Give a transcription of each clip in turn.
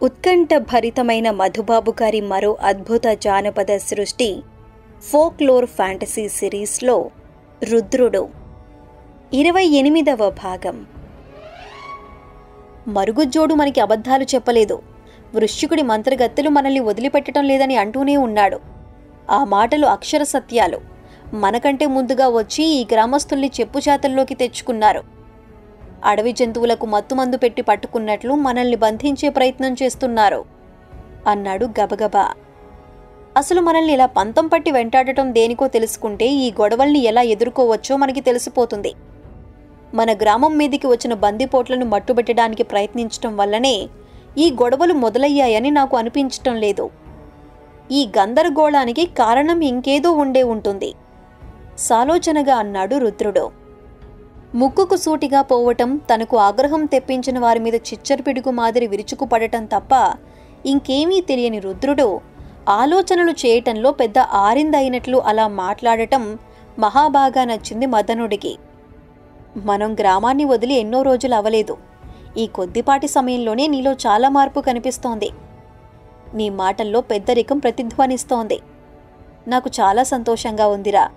ఉత్కంఠ భరితమైన మధుబాబు గారి మరో అద్భుత జానపద సృష్టి ఫోక్లోర్ ఫ్యాంటసీ సిరీస్లో రుద్రుడు ఇరవై ఎనిమిదవ భాగం మరుగుజ్జోడు మనకి అబద్ధాలు చెప్పలేదు వృశ్చికుడి మంత్రగత్తెలు మనల్ని వదిలిపెట్టడం లేదని అంటూనే ఉన్నాడు ఆ మాటలు అక్షర సత్యాలు మనకంటే ముందుగా వచ్చి ఈ గ్రామస్తుల్ని చెప్పుచాతల్లోకి తెచ్చుకున్నారు అడవి జంతువులకు మత్తుమందు పెట్టి పట్టుకున్నట్లు మనల్ని బంధించే ప్రయత్నం చేస్తున్నారు అన్నాడు గబగబా అసలు మనల్ని ఇలా పంతం పట్టి వెంటాడటం దేనికో తెలుసుకుంటే ఈ గొడవల్ని ఎలా ఎదుర్కోవచ్చో మనకి తెలిసిపోతుంది మన గ్రామం మీదికి వచ్చిన బందిపోట్లను మట్టుబెట్టడానికి ప్రయత్నించటం వల్లనే ఈ గొడవలు మొదలయ్యాయని నాకు అనిపించటం లేదు ఈ గందరగోళానికి కారణం ఇంకేదో ఉండే ఉంటుంది సాలోచనగా అన్నాడు రుద్రుడు ముక్కుకు సూటిగా పోవటం తనకు ఆగ్రహం తెప్పించిన వారి మీద చిచ్చరపిడుగు మాదిరి విరుచుకుపడటం తప్ప ఇంకేమీ తెలియని రుద్రుడు ఆలోచనలు చేయటంలో పెద్ద ఆరిందైనట్లు అలా మాట్లాడటం మహాబాగా నచ్చింది మదనుడికి మనం గ్రామాన్ని వదిలి ఎన్నో రోజులు అవలేదు ఈ కొద్దిపాటి సమయంలోనే నీలో చాలా మార్పు కనిపిస్తోంది నీ మాటల్లో పెద్దరికం ప్రతిధ్వనిస్తోంది నాకు చాలా సంతోషంగా ఉందిరా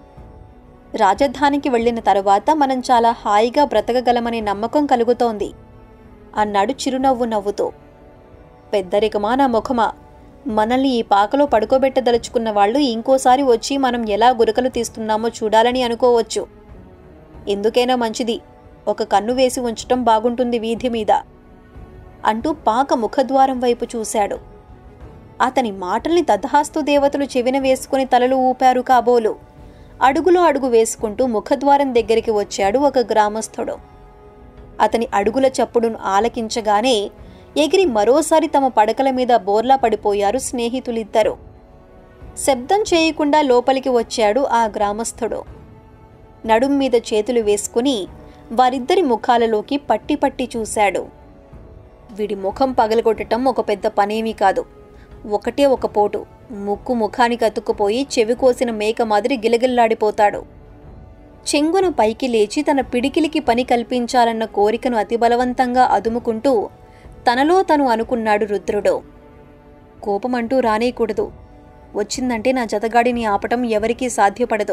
రాజధానికి వెళ్ళిన తరువాత మనం చాలా హాయిగా బ్రతకగలమనే నమ్మకం కలుగుతోంది అన్నాడు చిరునవ్వు నవ్వుతూ పెద్దరికమా నా ముఖమా మనల్ని ఈ పాకలో పడుకోబెట్టదలుచుకున్న వాళ్ళు ఇంకోసారి వచ్చి మనం ఎలా గురకలు తీస్తున్నామో చూడాలని అనుకోవచ్చు ఎందుకైనా మంచిది ఒక కన్ను వేసి ఉంచటం బాగుంటుంది వీధి మీద అంటూ పాక ముఖద్వారం వైపు చూశాడు అతని మాటల్ని తథాస్తు దేవతలు చెవిన వేసుకుని తలలు ఊపారు కాబోలు అడుగులో అడుగు వేసుకుంటూ ముఖద్వారం దగ్గరికి వచ్చాడు ఒక గ్రామస్థుడు అతని అడుగుల చప్పుడును ఆలకించగానే ఎగిరి మరోసారి తమ పడకల మీద బోర్లా పడిపోయారు స్నేహితులిద్దరు శబ్దం చేయకుండా లోపలికి వచ్చాడు ఆ గ్రామస్థుడు నడుం మీద చేతులు వేసుకుని వారిద్దరి ముఖాలలోకి పట్టి పట్టి చూశాడు వీడి ముఖం పగలగొట్టటం ఒక పెద్ద పనేమీ కాదు ఒకటే ఒక పోటు ముక్కు ముఖానికి అతుక్కుపోయి చెవి కోసిన మేక మాదిరి గిలగిల్లాడిపోతాడు చెంగున పైకి లేచి తన పిడికిలికి పని కల్పించాలన్న కోరికను అతి బలవంతంగా అదుముకుంటూ తనలో తను అనుకున్నాడు రుద్రుడు కోపమంటూ రానేయకూడదు వచ్చిందంటే నా జతగాడిని ఆపటం ఎవరికీ సాధ్యపడదు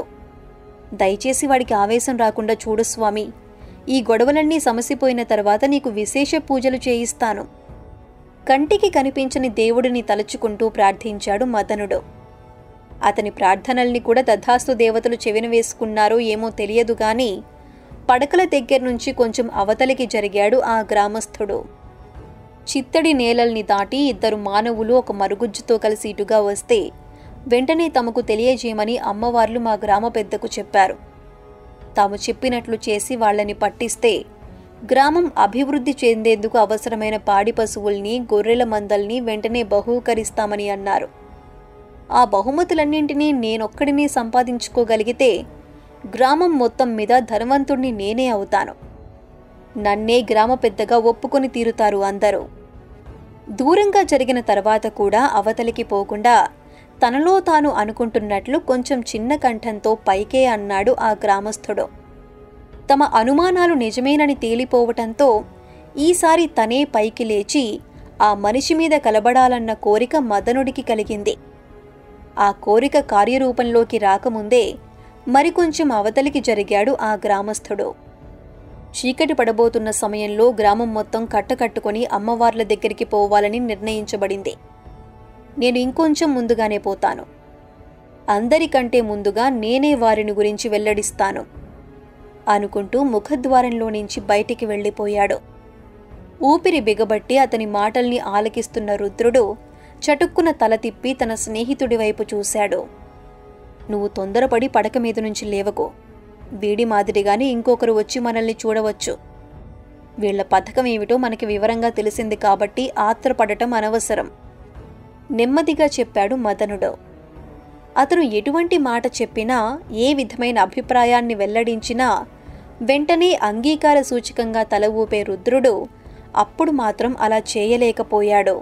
దయచేసి వాడికి ఆవేశం రాకుండా చూడు స్వామి ఈ గొడవలన్నీ సమసిపోయిన తర్వాత నీకు విశేష పూజలు చేయిస్తాను కంటికి కనిపించని దేవుడిని తలుచుకుంటూ ప్రార్థించాడు మదనుడు అతని ప్రార్థనల్ని కూడా తథాస్తు దేవతలు చెవిన వేసుకున్నారో ఏమో తెలియదు గాని పడకల దగ్గర నుంచి కొంచెం అవతలికి జరిగాడు ఆ గ్రామస్థుడు చిత్తడి నేలల్ని దాటి ఇద్దరు మానవులు ఒక మరుగుజ్జుతో కలిసి ఇటుగా వస్తే వెంటనే తమకు తెలియజేయమని అమ్మవార్లు మా గ్రామ పెద్దకు చెప్పారు తాము చెప్పినట్లు చేసి వాళ్ళని పట్టిస్తే గ్రామం అభివృద్ధి చెందేందుకు అవసరమైన పాడి పశువుల్ని గొర్రెల మందల్ని వెంటనే బహూకరిస్తామని అన్నారు ఆ బహుమతులన్నింటినీ నేనొక్కడిని సంపాదించుకోగలిగితే గ్రామం మొత్తం మీద ధనవంతుణ్ణి నేనే అవుతాను నన్నే గ్రామ పెద్దగా ఒప్పుకొని తీరుతారు అందరూ దూరంగా జరిగిన తర్వాత కూడా అవతలికి పోకుండా తనలో తాను అనుకుంటున్నట్లు కొంచెం చిన్న కంఠంతో పైకే అన్నాడు ఆ గ్రామస్థుడు తమ అనుమానాలు నిజమేనని తేలిపోవటంతో ఈసారి తనే పైకి లేచి ఆ మనిషి మీద కలబడాలన్న కోరిక మదనుడికి కలిగింది ఆ కోరిక కార్యరూపంలోకి రాకముందే మరికొంచెం అవతలికి జరిగాడు ఆ గ్రామస్థుడు చీకటి పడబోతున్న సమయంలో గ్రామం మొత్తం కట్టకట్టుకొని అమ్మవార్ల దగ్గరికి పోవాలని నిర్ణయించబడింది నేను ఇంకొంచెం ముందుగానే పోతాను అందరికంటే ముందుగా నేనే వారిని గురించి వెల్లడిస్తాను అనుకుంటూ ముఖద్వారంలో నుంచి బయటికి వెళ్ళిపోయాడు ఊపిరి బిగబట్టి అతని మాటల్ని ఆలకిస్తున్న రుద్రుడు చటుక్కున తల తిప్పి తన స్నేహితుడి వైపు చూశాడు నువ్వు తొందరపడి పడక మీద నుంచి లేవకు వీడి మాదిరిగానే ఇంకొకరు వచ్చి మనల్ని చూడవచ్చు వీళ్ల పథకం ఏమిటో మనకి వివరంగా తెలిసింది కాబట్టి ఆత్రపడటం అనవసరం నెమ్మదిగా చెప్పాడు మదనుడు అతను ఎటువంటి మాట చెప్పినా ఏ విధమైన అభిప్రాయాన్ని వెల్లడించినా వెంటనే అంగీకార సూచకంగా తల ఊపే రుద్రుడు అప్పుడు మాత్రం అలా చేయలేకపోయాడు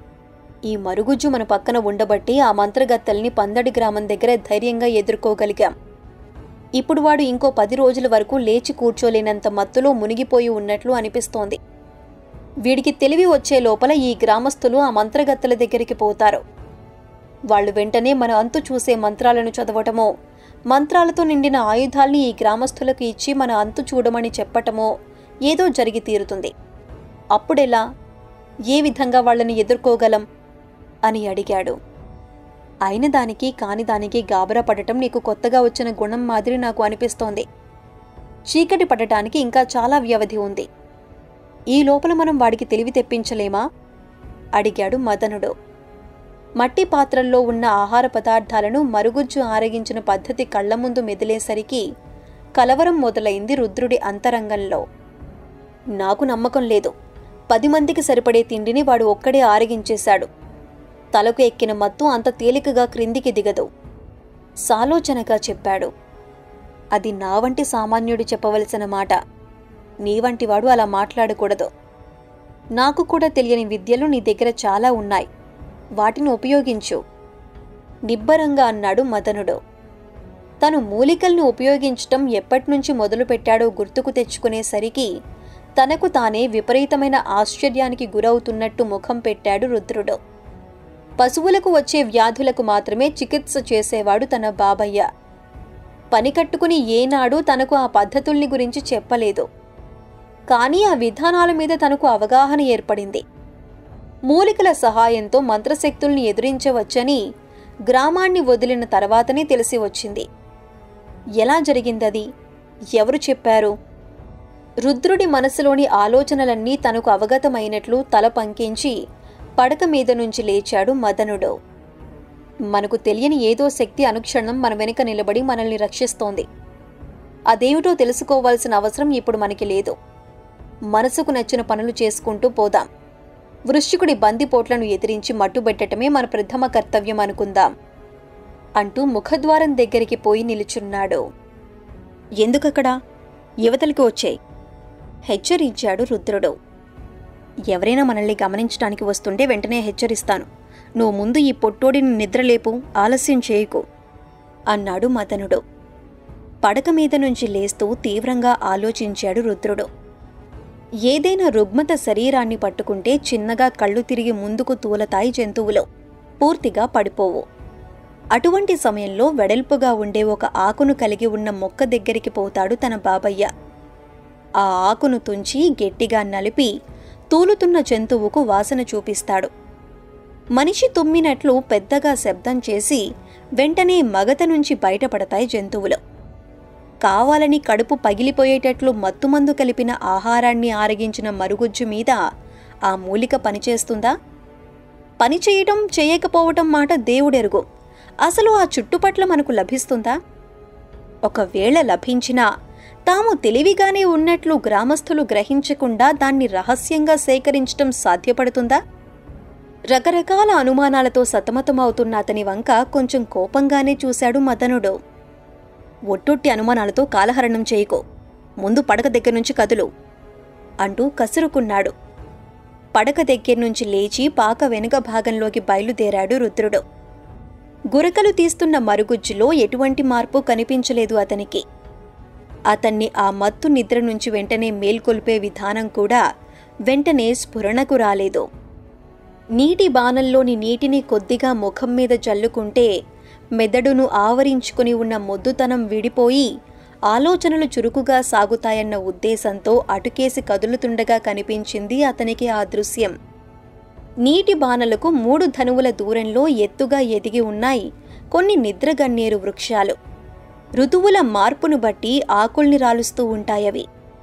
ఈ మరుగుజ్జు మన పక్కన ఉండబట్టి ఆ మంత్రగత్తల్ని పందడి గ్రామం దగ్గర ధైర్యంగా ఎదుర్కోగలిగాం ఇప్పుడు వాడు ఇంకో పది రోజుల వరకు లేచి కూర్చోలేనంత మత్తులో మునిగిపోయి ఉన్నట్లు అనిపిస్తోంది వీడికి తెలివి వచ్చే లోపల ఈ గ్రామస్తులు ఆ మంత్రగత్తెల దగ్గరికి పోతారు వాళ్ళు వెంటనే మన అంతు చూసే మంత్రాలను చదవటమో మంత్రాలతో నిండిన ఆయుధాల్ని ఈ గ్రామస్తులకు ఇచ్చి మన అంతు చూడమని చెప్పటమో ఏదో జరిగి తీరుతుంది అప్పుడెలా ఏ విధంగా వాళ్ళని ఎదుర్కోగలం అని అడిగాడు అయిన దానికి కాని దానికి గాబరా పడటం నీకు కొత్తగా వచ్చిన గుణం మాదిరి నాకు అనిపిస్తోంది చీకటి పడటానికి ఇంకా చాలా వ్యవధి ఉంది ఈ లోపల మనం వాడికి తెలివి తెప్పించలేమా అడిగాడు మదనుడు మట్టి పాత్రల్లో ఉన్న ఆహార పదార్థాలను మరుగుజ్జు ఆరగించిన పద్ధతి కళ్ల ముందు మెదిలేసరికి కలవరం మొదలైంది రుద్రుడి అంతరంగంలో నాకు నమ్మకం లేదు పది మందికి సరిపడే తిండిని వాడు ఒక్కడే ఆరగించేశాడు తలకు ఎక్కిన మత్తు అంత తేలికగా క్రిందికి దిగదు సాలోచనగా చెప్పాడు అది నా వంటి సామాన్యుడు చెప్పవలసిన మాట నీ వంటివాడు అలా మాట్లాడకూడదు నాకు కూడా తెలియని విద్యలు నీ దగ్గర చాలా ఉన్నాయి వాటిని ఉపయోగించు నిబ్బరంగా అన్నాడు మదనుడు తను మూలికల్ని ఉపయోగించటం ఎప్పటినుంచి మొదలుపెట్టాడో గుర్తుకు తెచ్చుకునేసరికి తనకు తానే విపరీతమైన ఆశ్చర్యానికి గురవుతున్నట్టు ముఖం పెట్టాడు రుద్రుడు పశువులకు వచ్చే వ్యాధులకు మాత్రమే చికిత్స చేసేవాడు తన బాబయ్య పని కట్టుకుని ఏనాడు తనకు ఆ పద్ధతుల్ని గురించి చెప్పలేదు కానీ ఆ విధానాల మీద తనకు అవగాహన ఏర్పడింది మూలికల సహాయంతో మంత్రశక్తుల్ని ఎదురించవచ్చని గ్రామాన్ని వదిలిన తర్వాతనే తెలిసి వచ్చింది ఎలా జరిగిందది ఎవరు చెప్పారు రుద్రుడి మనసులోని ఆలోచనలన్నీ తనకు అవగతమైనట్లు తల పంకించి పడక మీద నుంచి లేచాడు మదనుడు మనకు తెలియని ఏదో శక్తి అనుక్షణం మన వెనుక నిలబడి మనల్ని రక్షిస్తోంది అదేమిటో తెలుసుకోవాల్సిన అవసరం ఇప్పుడు మనకి లేదు మనసుకు నచ్చిన పనులు చేసుకుంటూ పోదాం వృశ్చికుడి బందిపోట్లను ఎదిరించి మట్టుబెట్టటమే మన ప్రథమ కర్తవ్యం అనుకుందాం అంటూ ముఖద్వారం దగ్గరికి పోయి నిలుచున్నాడు ఎందుకక్కడ యువతలకి వచ్చాయి హెచ్చరించాడు రుద్రుడు ఎవరైనా మనల్ని గమనించడానికి వస్తుంటే వెంటనే హెచ్చరిస్తాను నువ్వు ముందు ఈ పొట్టోడిని నిద్రలేపు ఆలస్యం చేయకు అన్నాడు మదనుడు పడక మీద నుంచి లేస్తూ తీవ్రంగా ఆలోచించాడు రుద్రుడు ఏదైనా రుగ్మత శరీరాన్ని పట్టుకుంటే చిన్నగా కళ్ళు తిరిగి ముందుకు తూలతాయి జంతువులు పూర్తిగా పడిపోవు అటువంటి సమయంలో వెడల్పుగా ఉండే ఒక ఆకును కలిగి ఉన్న మొక్క దగ్గరికి పోతాడు తన బాబయ్య ఆ ఆకును తుంచి గట్టిగా నలిపి తూలుతున్న జంతువుకు వాసన చూపిస్తాడు మనిషి తుమ్మినట్లు పెద్దగా శబ్దం చేసి వెంటనే మగత నుంచి బయటపడతాయి జంతువులు కావాలని కడుపు పగిలిపోయేటట్లు మత్తుమందు కలిపిన ఆహారాన్ని ఆరగించిన మరుగుజ్జు మీద ఆ మూలిక పనిచేస్తుందా పనిచేయటం చేయకపోవటం మాట దేవుడెరుగు అసలు ఆ చుట్టుపట్ల మనకు లభిస్తుందా ఒకవేళ లభించినా తాము తెలివిగానే ఉన్నట్లు గ్రామస్తులు గ్రహించకుండా దాన్ని రహస్యంగా సేకరించటం సాధ్యపడుతుందా రకరకాల అనుమానాలతో సతమతమవుతున్న అతని వంక కొంచెం కోపంగానే చూశాడు మదనుడు ఒట్టొట్టి అనుమానాలతో కాలహరణం చేయకో ముందు పడక దగ్గర నుంచి కదులు అంటూ కసురుకున్నాడు పడక దగ్గర నుంచి లేచి పాక వెనుక భాగంలోకి బయలుదేరాడు రుద్రుడు గురకలు తీస్తున్న మరుగుజ్జులో ఎటువంటి మార్పు కనిపించలేదు అతనికి అతన్ని ఆ మత్తు నిద్ర నుంచి వెంటనే మేల్కొల్పే విధానం కూడా వెంటనే స్ఫురణకు రాలేదు నీటి బాణంలోని నీటిని కొద్దిగా ముఖం మీద జల్లుకుంటే మెదడును ఆవరించుకుని ఉన్న మొద్దుతనం విడిపోయి ఆలోచనలు చురుకుగా సాగుతాయన్న ఉద్దేశంతో అటుకేసి కదులుతుండగా కనిపించింది అతనికి ఆ దృశ్యం నీటి బాణలకు మూడు ధనువుల దూరంలో ఎత్తుగా ఎదిగి ఉన్నాయి కొన్ని నిద్రగన్నేరు వృక్షాలు ఋతువుల మార్పును బట్టి ఆకుల్ని రాలుస్తూ ఉంటాయవి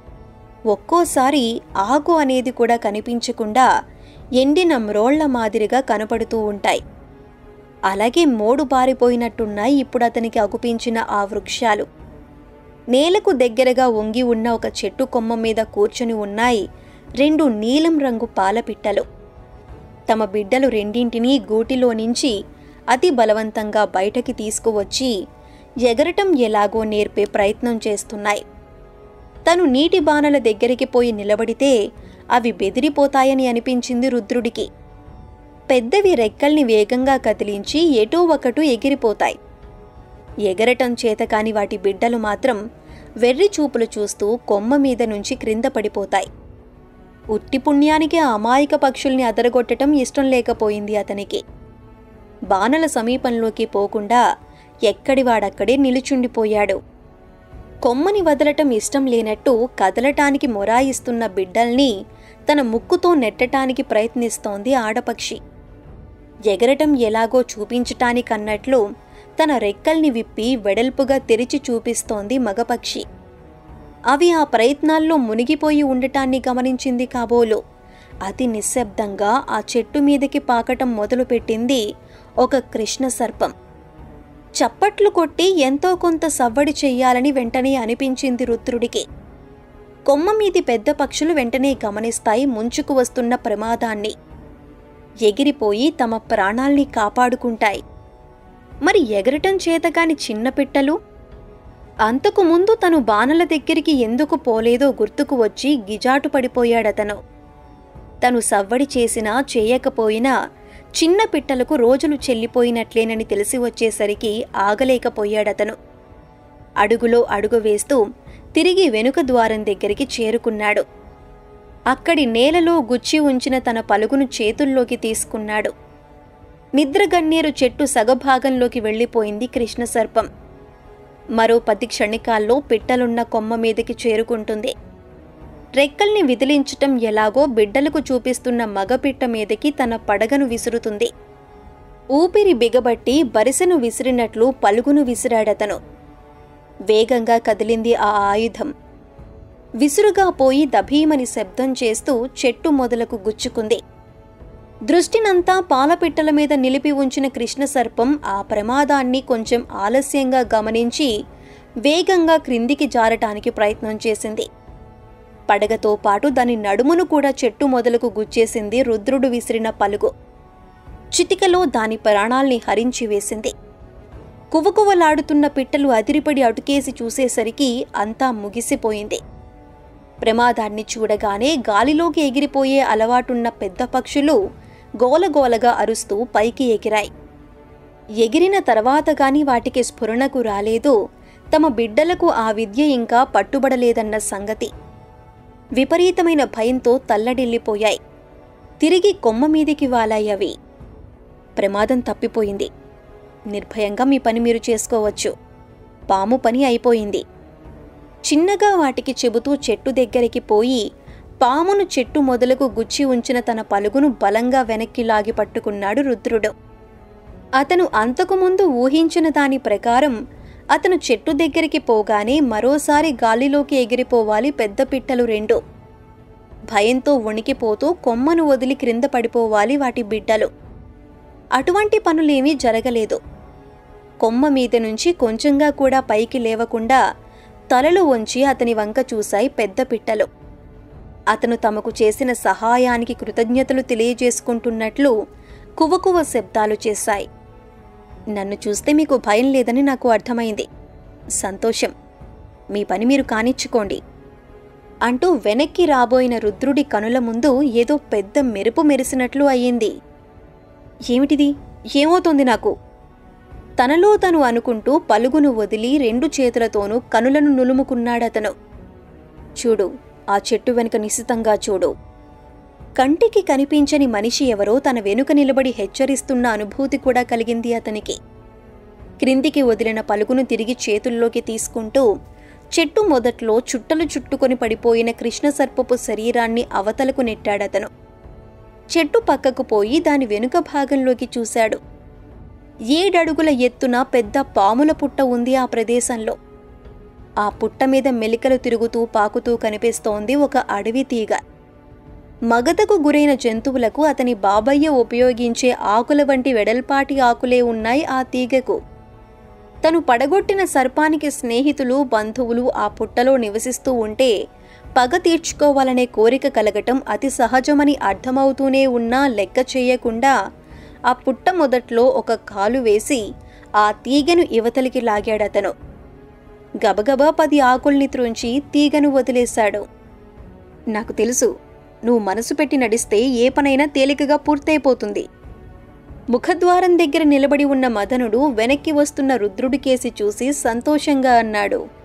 ఒక్కోసారి ఆకు అనేది కూడా కనిపించకుండా ఎండిన మ్రోళ్ల మాదిరిగా కనపడుతూ ఉంటాయి అలాగే మోడు బారిపోయినట్టున్నాయి ఇప్పుడు అతనికి అగుపించిన ఆ వృక్షాలు నేలకు దగ్గరగా వంగి ఉన్న ఒక చెట్టు కొమ్మ మీద కూర్చుని ఉన్నాయి రెండు నీలం రంగు పాలపిట్టలు తమ బిడ్డలు రెండింటినీ గూటిలో నుంచి అతి బలవంతంగా బయటకి తీసుకువచ్చి ఎగరటం ఎలాగో నేర్పే ప్రయత్నం చేస్తున్నాయి తను నీటి బాణల దగ్గరికి పోయి నిలబడితే అవి బెదిరిపోతాయని అనిపించింది రుద్రుడికి పెద్దవి రెక్కల్ని వేగంగా కదిలించి ఎటూ ఒకటు ఎగిరిపోతాయి ఎగరటం చేతకాని వాటి బిడ్డలు మాత్రం వెర్రి చూపులు చూస్తూ కొమ్మ మీద నుంచి క్రింద పడిపోతాయి ఉట్టి పుణ్యానికి ఆ అమాయక పక్షుల్ని అదరగొట్టడం ఇష్టం లేకపోయింది అతనికి బాణల సమీపంలోకి పోకుండా ఎక్కడివాడక్కడే నిలుచుండిపోయాడు కొమ్మని వదలటం ఇష్టం లేనట్టు కదలటానికి మొరాయిస్తున్న బిడ్డల్ని తన ముక్కుతో నెట్టటానికి ప్రయత్నిస్తోంది ఆడపక్షి ఎగరటం ఎలాగో చూపించటానికన్నట్లు తన రెక్కల్ని విప్పి వెడల్పుగా తెరిచి చూపిస్తోంది మగపక్షి అవి ఆ ప్రయత్నాల్లో మునిగిపోయి ఉండటాన్ని గమనించింది కాబోలు అతి నిశ్శబ్దంగా ఆ చెట్టు మీదకి పాకటం మొదలుపెట్టింది ఒక కృష్ణ సర్పం చప్పట్లు కొట్టి ఎంతో కొంత సవ్వడి చెయ్యాలని వెంటనే అనిపించింది రుద్రుడికి కొమ్మ మీది పెద్ద పక్షులు వెంటనే గమనిస్తాయి ముంచుకు వస్తున్న ప్రమాదాన్ని ఎగిరిపోయి తమ ప్రాణాల్ని కాపాడుకుంటాయి మరి ఎగరటం చేతగాని చిన్న పిట్టలు అంతకు ముందు తను బాణల దగ్గరికి ఎందుకు పోలేదో గుర్తుకు వచ్చి గిజాటు పడిపోయాడతను తను సవ్వడి చేసినా చేయకపోయినా చిన్న పిట్టలకు రోజులు చెల్లిపోయినట్లేనని తెలిసి వచ్చేసరికి ఆగలేకపోయాడతను అడుగులో అడుగు వేస్తూ తిరిగి వెనుక ద్వారం దగ్గరికి చేరుకున్నాడు అక్కడి నేలలో గుచ్చి ఉంచిన తన పలుగును చేతుల్లోకి తీసుకున్నాడు నిద్రగన్నేరు చెట్టు సగభాగంలోకి వెళ్ళిపోయింది కృష్ణసర్పం మరో పది క్షణికాల్లో పిట్టలున్న కొమ్మ మీదకి చేరుకుంటుంది రెక్కల్ని విదిలించటం ఎలాగో బిడ్డలకు చూపిస్తున్న మగపిట్ట మీదకి తన పడగను విసురుతుంది ఊపిరి బిగబట్టి బరిసెను విసిరినట్లు పలుగును విసిరాడతను వేగంగా కదిలింది ఆ ఆయుధం విసురుగా పోయి దభీమని శబ్దం చేస్తూ చెట్టు మొదలకు గుచ్చుకుంది దృష్టినంతా పాలపిట్టల మీద నిలిపి ఉంచిన కృష్ణసర్పం ఆ ప్రమాదాన్ని కొంచెం ఆలస్యంగా గమనించి వేగంగా క్రిందికి జారటానికి ప్రయత్నం చేసింది పడగతో పాటు దాని నడుమును కూడా చెట్టు మొదలకు గుచ్చేసింది రుద్రుడు విసిరిన పలుగు చిటికలో దాని ప్రాణాల్ని హరించి వేసింది కువకువలాడుతున్న పిట్టలు అదిరిపడి అటుకేసి చూసేసరికి అంతా ముగిసిపోయింది ప్రమాదాన్ని చూడగానే గాలిలోకి ఎగిరిపోయే అలవాటున్న పెద్ద పక్షులు గోలగోలగా అరుస్తూ పైకి ఎగిరాయి ఎగిరిన తర్వాత గాని వాటికి స్ఫురణకు రాలేదు తమ బిడ్డలకు ఆ విద్య ఇంకా పట్టుబడలేదన్న సంగతి విపరీతమైన భయంతో తల్లడిల్లిపోయాయి తిరిగి కొమ్మ మీదికి వాలాయి అవి ప్రమాదం తప్పిపోయింది నిర్భయంగా మీ పని మీరు చేసుకోవచ్చు పాము పని అయిపోయింది చిన్నగా వాటికి చెబుతూ చెట్టు దగ్గరికి పోయి పామును చెట్టు మొదలకు గుచ్చి ఉంచిన తన పలుగును బలంగా వెనక్కి లాగి పట్టుకున్నాడు రుద్రుడు అతను అంతకుముందు ఊహించిన దాని ప్రకారం అతను చెట్టు దగ్గరికి పోగానే మరోసారి గాలిలోకి ఎగిరిపోవాలి పెద్ద పిట్టలు రెండు భయంతో వణికిపోతూ కొమ్మను వదిలి క్రింద పడిపోవాలి వాటి బిడ్డలు అటువంటి పనులేమీ జరగలేదు కొమ్మ మీద నుంచి కొంచెంగా కూడా పైకి లేవకుండా తలలు వంచి అతని వంక చూశాయి పెద్ద పిట్టలు అతను తమకు చేసిన సహాయానికి కృతజ్ఞతలు తెలియజేసుకుంటున్నట్లు కువకువ శబ్దాలు చేశాయి నన్ను చూస్తే మీకు భయం లేదని నాకు అర్థమైంది సంతోషం మీ పని మీరు కానిచ్చుకోండి అంటూ వెనక్కి రాబోయిన రుద్రుడి కనుల ముందు ఏదో పెద్ద మెరుపు మెరిసినట్లు అయ్యింది ఏమిటిది ఏమవుతోంది నాకు తనలో తను అనుకుంటూ పలుగును వదిలి రెండు చేతులతోనూ కనులను నులుముకున్నాడతను చూడు ఆ చెట్టు వెనుక నిశితంగా చూడు కంటికి కనిపించని మనిషి ఎవరో తన వెనుక నిలబడి హెచ్చరిస్తున్న అనుభూతి కూడా కలిగింది అతనికి క్రిందికి వదిలిన పలుగును తిరిగి చేతుల్లోకి తీసుకుంటూ చెట్టు మొదట్లో చుట్టలు చుట్టుకొని పడిపోయిన కృష్ణసర్పపు శరీరాన్ని అవతలకు నెట్టాడతను చెట్టు పక్కకు పోయి దాని వెనుక భాగంలోకి చూశాడు ఏడడుగుల ఎత్తున పెద్ద పాముల పుట్ట ఉంది ఆ ప్రదేశంలో ఆ పుట్ట మీద మెలికలు తిరుగుతూ పాకుతూ కనిపిస్తోంది ఒక అడవి తీగ మగతకు గురైన జంతువులకు అతని బాబయ్య ఉపయోగించే ఆకుల వంటి వెడల్పాటి ఆకులే ఉన్నాయి ఆ తీగకు తను పడగొట్టిన సర్పానికి స్నేహితులు బంధువులు ఆ పుట్టలో నివసిస్తూ ఉంటే పగ తీర్చుకోవాలనే కోరిక కలగటం అతి సహజమని అర్థమవుతూనే ఉన్నా లెక్క చేయకుండా ఆ పుట్ట మొదట్లో ఒక కాలు వేసి ఆ తీగను ఇవతలికి లాగాడతను గబగబా పది ఆకుల్ని త్రుంచి తీగను వదిలేశాడు నాకు తెలుసు నువ్వు మనసు పెట్టి నడిస్తే ఏ పనైనా తేలికగా పూర్తయిపోతుంది ముఖద్వారం దగ్గర నిలబడి ఉన్న మదనుడు వెనక్కి వస్తున్న రుద్రుడి కేసి చూసి సంతోషంగా అన్నాడు